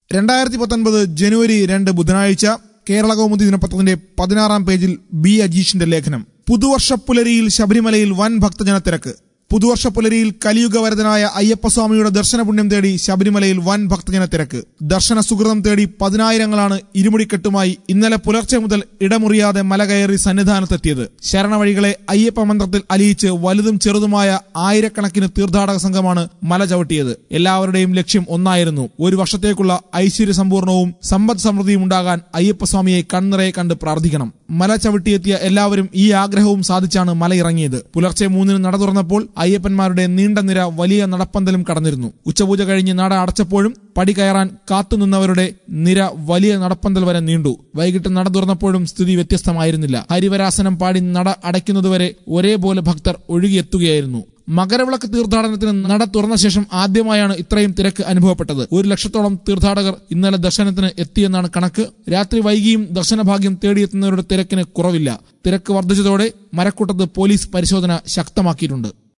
രണ്ടായിരത്തി പത്തൊൻപത് ജനുവരി രണ്ട് ബുധനാഴ്ച കേരള കൗമുദി ദിനപത്രത്തിന്റെ പതിനാറാം പേജിൽ ബി അജീഷിന്റെ ലേഖനം പുതുവർഷ പുലരിയിൽ ശബരിമലയിൽ വൻ ഭക്തജനത്തിരക്ക് പുതുവർഷ പുലരിയിൽ കലിയുഗവരതനായ അയ്യപ്പസ്വാമിയുടെ ദർശന പുണ്യം തേടി ശബരിമലയിൽ വൻ ഭക്തജനത്തിരക്ക് ദർശന സുഹൃതം തേടി പതിനായിരങ്ങളാണ് ഇരുമുടിക്കെട്ടുമായി ഇന്നലെ പുലർച്ചെ മുതൽ ഇടമുറിയാതെ മല കയറി സന്നിധാനത്തെത്തിയത് ശരണവഴികളെ അയ്യപ്പ മന്ത്രത്തിൽ അലിയിച്ച് വലുതും ചെറുതുമായ ആയിരക്കണക്കിന് തീർത്ഥാടക സംഘമാണ് മല ചവിട്ടിയത് എല്ലാവരുടെയും ലക്ഷ്യം ഒന്നായിരുന്നു ഒരു വർഷത്തേക്കുള്ള ഐശ്വര്യ സമ്പൂർണവും സമ്പദ് സമൃദ്ധിയും ഉണ്ടാകാൻ അയ്യപ്പസ്വാമിയെ കൺനിറയെ കണ്ട് പ്രാർത്ഥിക്കണം മല ചവിട്ടിയെത്തിയ എല്ലാവരും ഈ ആഗ്രഹവും സാധിച്ചാണ് മല ഇറങ്ങിയത് പുലർച്ചെ മൂന്നിന് നട തുറന്നപ്പോൾ അയ്യപ്പന്മാരുടെ നീണ്ട നിര വലിയ നടപ്പന്തലും കടന്നിരുന്നു ഉച്ചപൂജ കഴിഞ്ഞ് നട അടച്ചപ്പോഴും പടി കയറാൻ കാത്തുനിന്നവരുടെ നിര വലിയ നടപ്പന്തൽ വരെ നീണ്ടു വൈകിട്ട് നട തുറന്നപ്പോഴും സ്ഥിതി വ്യത്യസ്തമായിരുന്നില്ല ഹരിവരാസനം പാടി നട അടയ്ക്കുന്നതുവരെ ഒരേപോലെ ഭക്തർ ഒഴുകിയെത്തുകയായിരുന്നു മകരവിളക്ക് തീർത്ഥാടനത്തിന് നട തുറന്ന ശേഷം ആദ്യമായാണ് ഇത്രയും തിരക്ക് അനുഭവപ്പെട്ടത് ഒരു ലക്ഷത്തോളം തീർത്ഥാടകർ ഇന്നലെ ദർശനത്തിന് എത്തിയെന്നാണ് കണക്ക് രാത്രി വൈകിയും ദർശനഭാഗ്യം തേടിയെത്തുന്നവരുടെ തിരക്കിന് കുറവില്ല തിരക്ക് വർദ്ധിച്ചതോടെ മരക്കൂട്ടത്ത് പോലീസ് പരിശോധന ശക്തമാക്കിയിട്ടുണ്ട്